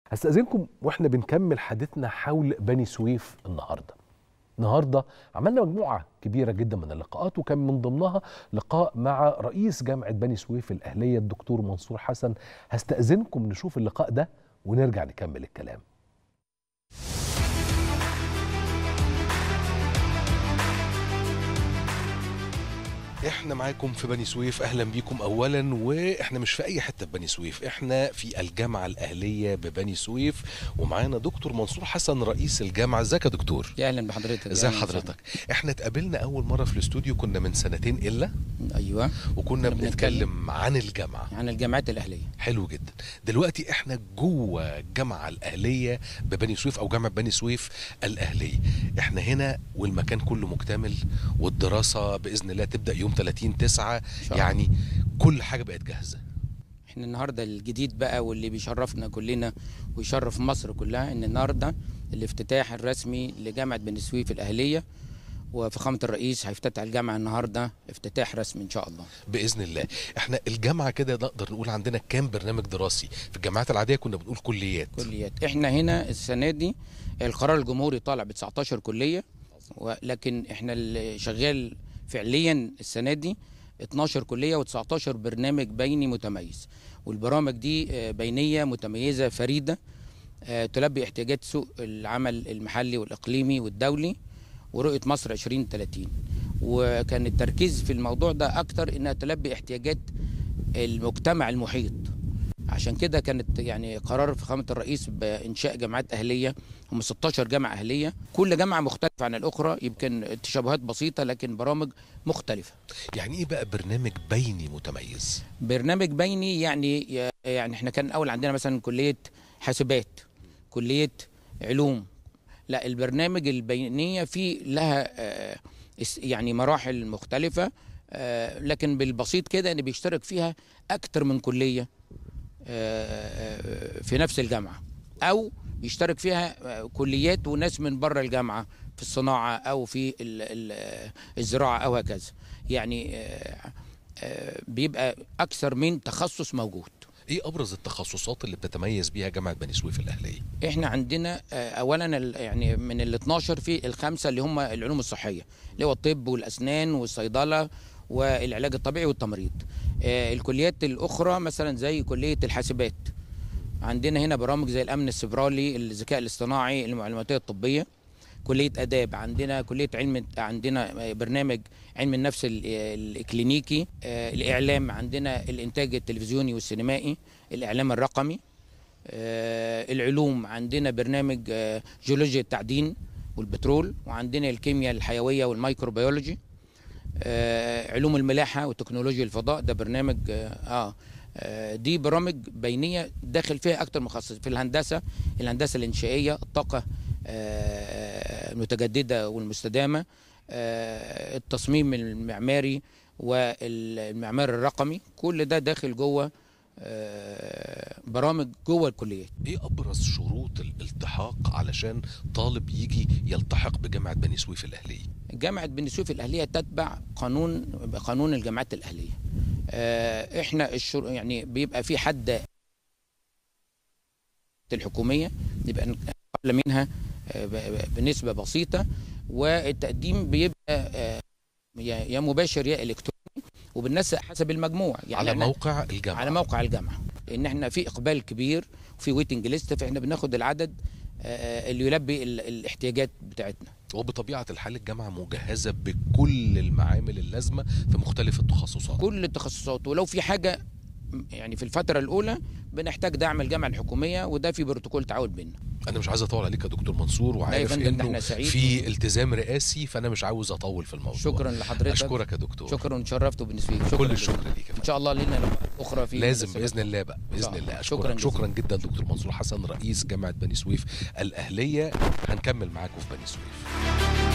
هستأذنكم واحنا بنكمل حديثنا حول بني سويف النهارده. النهارده عملنا مجموعه كبيره جدا من اللقاءات وكان من ضمنها لقاء مع رئيس جامعه بني سويف الاهليه الدكتور منصور حسن هستأذنكم نشوف اللقاء ده ونرجع نكمل الكلام. احنا معاكم في بني سويف اهلا بيكم اولا واحنا مش في اي حته في بني سويف احنا في الجامعه الاهليه ببني سويف ومعانا دكتور منصور حسن رئيس الجامعه ازيك يا دكتور يا اهلا بحضرتك ازي أهلاً حضرتك احنا اتقابلنا اول مره في الاستوديو كنا من سنتين الا وسهلاً. ايوه وكنا كنا بنتكلم عن الجامعه عن الجامعات الاهليه حلو جدا دلوقتي احنا جوه الجامعه الاهليه ببني سويف او جامعه بني سويف الاهليه احنا هنا والمكان كله مكتمل والدراسه باذن الله تبدا يوم 30 9 شاء الله. يعني كل حاجه بقت جاهزه احنا النهارده الجديد بقى واللي بيشرفنا كلنا ويشرف مصر كلها ان النهارده الافتتاح الرسمي لجامعه بني سويف الاهليه وفخامه الرئيس هيفتتح الجامعه النهارده افتتاح رسمي ان شاء الله باذن الله احنا الجامعه كده نقدر نقول عندنا كام برنامج دراسي في الجامعات العاديه كنا بنقول كليات كليات احنا هنا السنه دي القرار الجمهوري طالع ب 19 كليه ولكن احنا اللي شغال فعليا السنه دي 12 كليه و19 برنامج بيني متميز والبرامج دي آه، بينيه متميزه فريده آه، تلبي احتياجات سوق العمل المحلي والاقليمي والدولي ورؤيه مصر 2030 وكان التركيز في الموضوع ده اكتر انها تلبي احتياجات المجتمع المحيط عشان كده كانت يعني قرار فخامه الرئيس بانشاء جامعات اهليه هم 16 جامعه اهليه كل جامعه مختلفه عن الاخرى يمكن تشابهات بسيطه لكن برامج مختلفه يعني ايه بقى برنامج بيني متميز برنامج بيني يعني يعني احنا كان اول عندنا مثلا كليه حاسبات كليه علوم لا البرنامج البينيه فيه لها آه، اس- يعني مراحل مختلفه آه، لكن بالبسيط كده ان بيشترك فيها اكتر من كليه آه، في نفس الجامعه او بيشترك فيها آه، كليات وناس من بره الجامعه في الصناعه او في ال- ال- الزراعه او هكذا يعني آه، آه، بيبقى اكثر من تخصص موجود ايه ابرز التخصصات اللي بتتميز بيها جامعه بني سويف الاهليه احنا عندنا آه، اولا ال- يعني من ال 12 في الخمسه اللي هم العلوم الصحيه اللي هو الطب والاسنان والصيدله والعلاج الطبيعي والتمريض آه، الكليات الاخرى مثلا زي كليه الحاسبات عندنا هنا برامج زي الامن السيبرالي الذكاء الاصطناعي المعلوماتيه الطبيه كليه اداب عندنا كليه علم عندنا برنامج علم النفس ال- الكلينيكي آه، الاعلام عندنا الانتاج التلفزيوني والسينمائي الاعلام الرقمي آه، العلوم عندنا برنامج آه، جيولوجيا التعدين والبترول وعندنا الكيمياء الحيويه والميكروبيولوجي آه، علوم الملاحه وتكنولوجيا الفضاء ده برنامج اه, آه آه، دي برامج بينيه داخل فيها اكتر مخصص في الهندسه الهندسه الانشائيه الطاقه آه، المتجدده والمستدامه آه، التصميم المعماري والمعمار الرقمي كل ده داخل جوه آه، برامج جوه الكليات ايه ابرز شروط الالتحاق علشان طالب يجي يلتحق بجامعه بني سويف الاهليه جامعة بني سويف الأهلية تتبع قانون قانون الجامعات الأهلية. آه، احنا الشر... يعني بيبقى في حد الحكومية يبقى قبل منها آه، ب- ب- بنسبة بسيطة والتقديم بيبقى آه، يا يا مباشر يا إلكتروني وبالنسبة حسب المجموع يعني على إحنا- موقع الجامعه على موقع الجامعة لأن احنا في إقبال كبير وفي ويتنج ليست فاحنا بناخد العدد آه، اللي يلبي ال- الاحتياجات بتاعتنا. وبطبيعه الحال الجامعه مجهزه بكل المعامل اللازمه في مختلف التخصصات كل التخصصات ولو في حاجه يعني في الفترة الأولى بنحتاج دعم الجامعة الحكومية وده في بروتوكول تعاون بيننا. انا مش عايز اطول عليك يا دكتور منصور لا يا وعارف فندم ده انه احنا سعيد في التزام رئاسي فانا مش عاوز اطول في الموضوع شكرا لحضرتك اشكرك يا دكتور شكرا شرفت وبالنسبة لي شكرا كل جداً. الشكر ليك يا إن شاء الله لنا لقاء أخرى في لازم مناسبات. باذن الله بقى باذن شاء الله الله. اشكرك شكراً شكرا, جزيلاً. جدا دكتور منصور حسن رئيس جامعه بني سويف الاهليه هنكمل معاكم في بني سويف